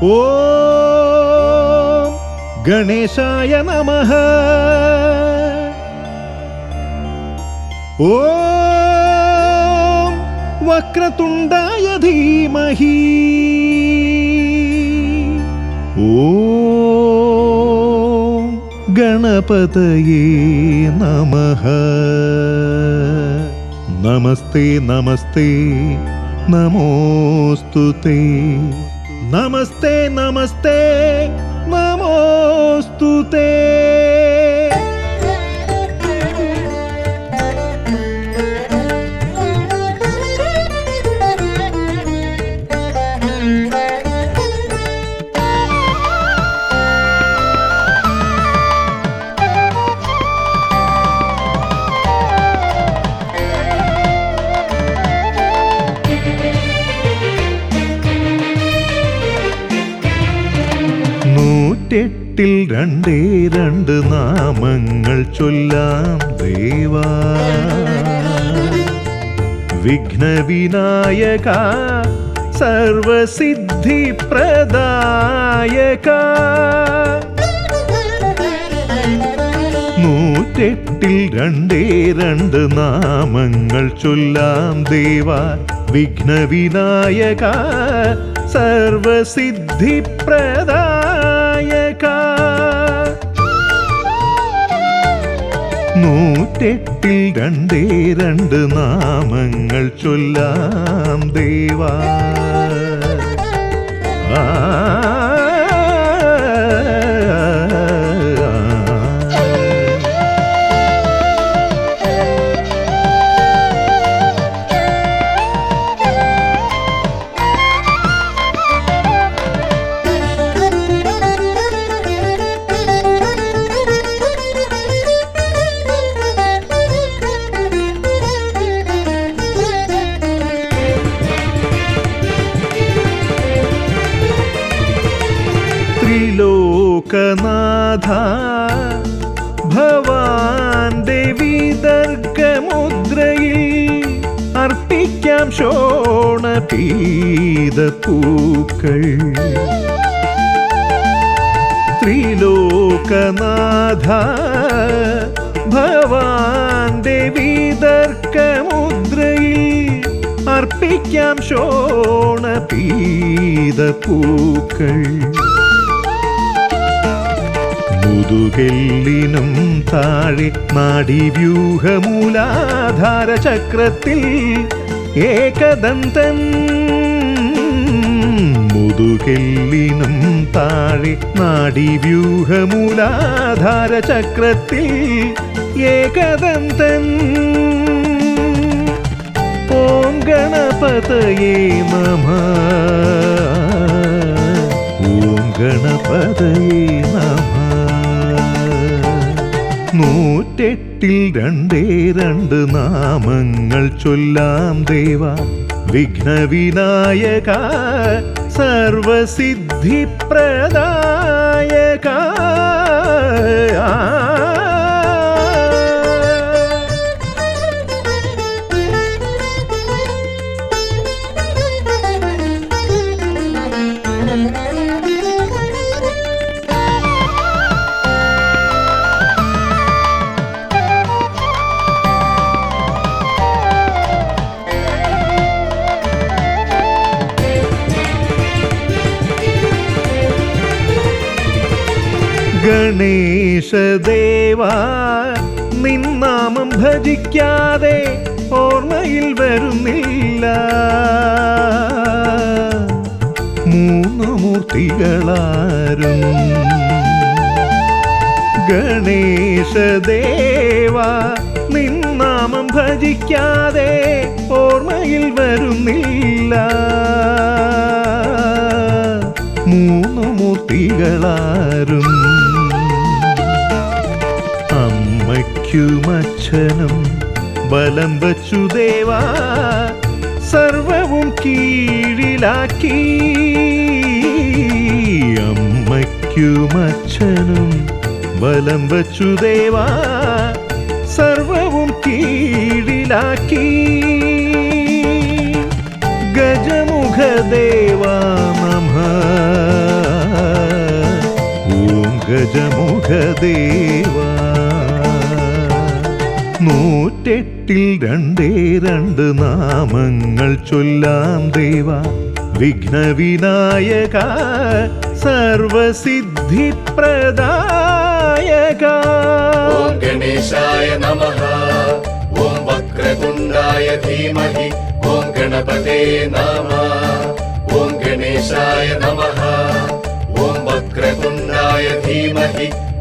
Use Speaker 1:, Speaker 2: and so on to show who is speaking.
Speaker 1: ഓം ഗണേശായ നമഃ ഓം വക്രതുണ്ടായ ധീമഹി ഓം ഗണപതയേ നമഃ നമസ്തേ നമസ്തേ നമോസ്തുതേ നമസ്തേ നമസ്തേ നമോസ്തുതേ നൂറ്റെട്ടിൽ രണ്ടേ രണ്ട് നാമങ്ങൾ ചൊല്ലാം ദേവാ വിഘ്നവിനായക സർവസിദ്ധി പ്രദായക നൂറ്റെട്ടിൽ രണ്ടേ രണ്ട് നാമങ്ങൾ ചൊല്ലാം ദേവ വിഘ്നവിനായക സർവസിദ്ധി പ്രദായക നൂറ്റെട്ടിൽ രണ്ടേ രണ്ട് നാമങ്ങൾ ചൊല്ലാം ദേവാ ആ ത്രിലോകനാഥ ഭവാന്റെ വിതർക്കമുദ്രയിൽ അർപ്പിക്കാം ശോണപീത പൂക്കൾ ത്രിലോകനാഥ ഭവാന്റെ വിതർക്കമുദ്രയിൽ അർപ്പിക്കാം ശോണപീത പൂക്കൾ മുതുകെല്ലിനും താഴെ നാടിവ്യൂഹമൂലാധാര ചക്രത്തിൽ ഏകദന്തൻ മുതുകെല്ലിനും താഴെ നാടിവ്യൂഹമൂലാധാര ചക്രത്തിൽ ഏകദന്തൻ ഓം ഗണപതയേ നമ ഓം ഗണപതയേ നമ നൂറ്റെട്ടിൽ രണ്ടേ രണ്ട് നാമങ്ങൾ ചൊല്ലാം ദേവ വിഘ്നവിനായക സർവസിദ്ധി പ്രദായക ഗണേശദേവ നിന്നാമം ഭജിക്കാതെ ഓർമ്മയിൽ വരുന്നില്ല മൂന്ന് മൂർത്തികളാരും ഗണേശദേവ നിന്നാമം ഭജിക്കാതെ ഓർമ്മയിൽ വരുന്നില്ല മൂന്ന് മൂർത്തികളാരും അമ്മയ്ക്കും അച്ഛനും ബലം വച്ചു ദേവാ സർവവും കീഴിലാക്കി അമ്മയ്ക്കും അച്ഛനും ബലം വച്ചു ദേവാ സർവവും കീഴിലാക്കി ഗജമുഖദേവാ നമ ദേവാ നൂറ്റെട്ടിൽ രണ്ടേ രണ്ട് നാമങ്ങൾ ചൊല്ലാം ദേവ വിഘ്നവിനായക സർവസിദ്ധിപ്രദായക
Speaker 2: ॐ गणेशाय नमः ॐ वक्रतुण्डाय धीमहि ॐ गणपते नमः ॐ गणेशाय नमः ॐ वक्रतुण्डाय धीमहि